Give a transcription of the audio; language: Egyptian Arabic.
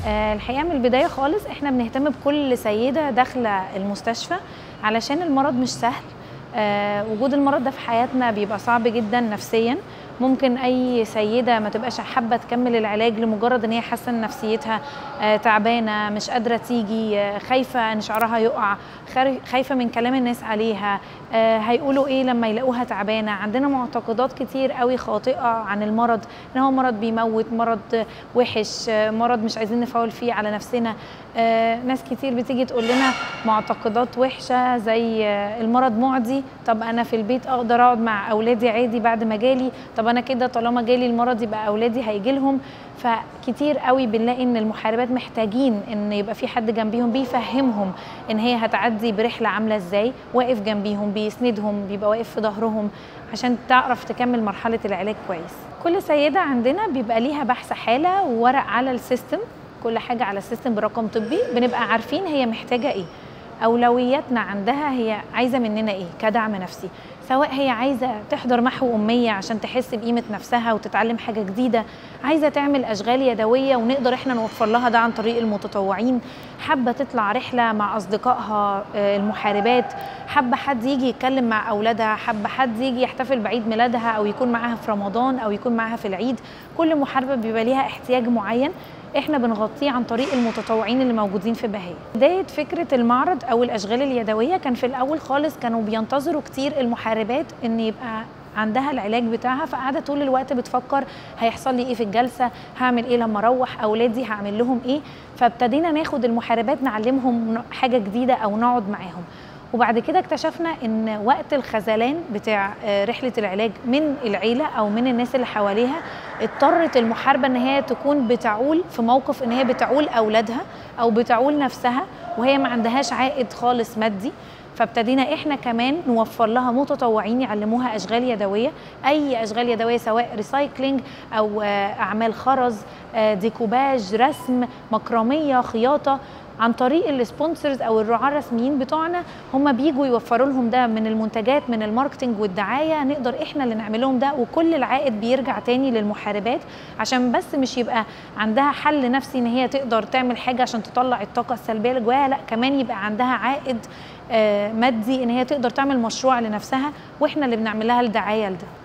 آه، الحقيقه من البدايه خالص احنا بنهتم بكل سيده داخله المستشفى علشان المرض مش سهل آه، وجود المرض ده في حياتنا بيبقى صعب جدا نفسيا ممكن اي سيده ما تبقاش حابه تكمل العلاج لمجرد ان هي حاسه ان نفسيتها آه، تعبانه مش قادره تيجي آه، خايفه ان شعرها يقع خار- خايفه من كلام الناس عليها آه، هيقولوا ايه لما يلاقوها تعبانه عندنا معتقدات كتير قوي خاطئه عن المرض ان هو مرض بيموت مرض آه، وحش آه، مرض مش عايزين نفاول فيه على نفسنا آه، ناس كتير بتيجي تقول لنا معتقدات وحشه زي آه، المرض معدي طب انا في البيت اقدر اقعد مع اولادي عادي بعد ما جالي طب انا كده طالما جالي المرض يبقى اولادي هيجي لهم فكتير قوي بنلاقي ان المحاربات محتاجين ان يبقى في حد جنبيهم بيفهمهم ان هي هتعدي برحله عامله ازاي واقف جنبيهم بيسندهم بيبقى واقف في ظهرهم عشان تعرف تكمل مرحله العلاج كويس كل سيده عندنا بيبقى ليها بحث حاله وورق على السيستم كل حاجه على السيستم برقم طبي بنبقى عارفين هي محتاجه ايه اولوياتنا عندها هي عايزه مننا ايه كدعم نفسي سواء هي عايزه تحضر محو اميه عشان تحس بقيمه نفسها وتتعلم حاجه جديده عايزه تعمل اشغال يدويه ونقدر احنا نوفر لها ده عن طريق المتطوعين حابه تطلع رحله مع اصدقائها آه، المحاربات حابه حد يجي يتكلم مع اولادها حابه حد يجي يحتفل بعيد ميلادها او يكون معاها في رمضان او يكون معاها في العيد كل محاربه بيبقى ليها احتياج معين احنا بنغطيه عن طريق المتطوعين اللي موجودين في بهية بداية فكرة المعرض او الاشغال اليدوية كان في الاول خالص كانوا بينتظروا كتير المحاربات ان يبقى عندها العلاج بتاعها فقاعده طول الوقت بتفكر هيحصل لي ايه في الجلسه هعمل ايه لما اروح اولادي هعمل لهم ايه فابتدينا ناخد المحاربات نعلمهم حاجه جديده او نقعد معاهم وبعد كده اكتشفنا ان وقت الخذلان بتاع آه، رحله العلاج من العيله او من الناس اللي حواليها اضطرت المحاربه ان هي تكون بتعول في موقف ان هي بتعول اولادها او بتعول نفسها وهي ما عندهاش عائد خالص مادي فابتدينا احنا كمان نوفر لها متطوعين يعلموها اشغال يدويه اي اشغال يدويه سواء ريسايكلينج او آه، اعمال خرز آه، ديكوباج رسم مكرميه خياطه عن طريق السبونسرز او الرعاة الرسميين بتوعنا هم بيجوا يوفروا لهم ده من المنتجات من الماركتنج والدعايه نقدر احنا اللي نعمل لهم ده وكل العائد بيرجع تاني للمحاربات عشان بس مش يبقى عندها حل نفسي ان هي تقدر تعمل حاجه عشان تطلع الطاقه السلبيه اللي جواها لا كمان يبقى عندها عائد آه، مادي ان هي تقدر تعمل مشروع لنفسها واحنا اللي بنعمل لها الدعايه لده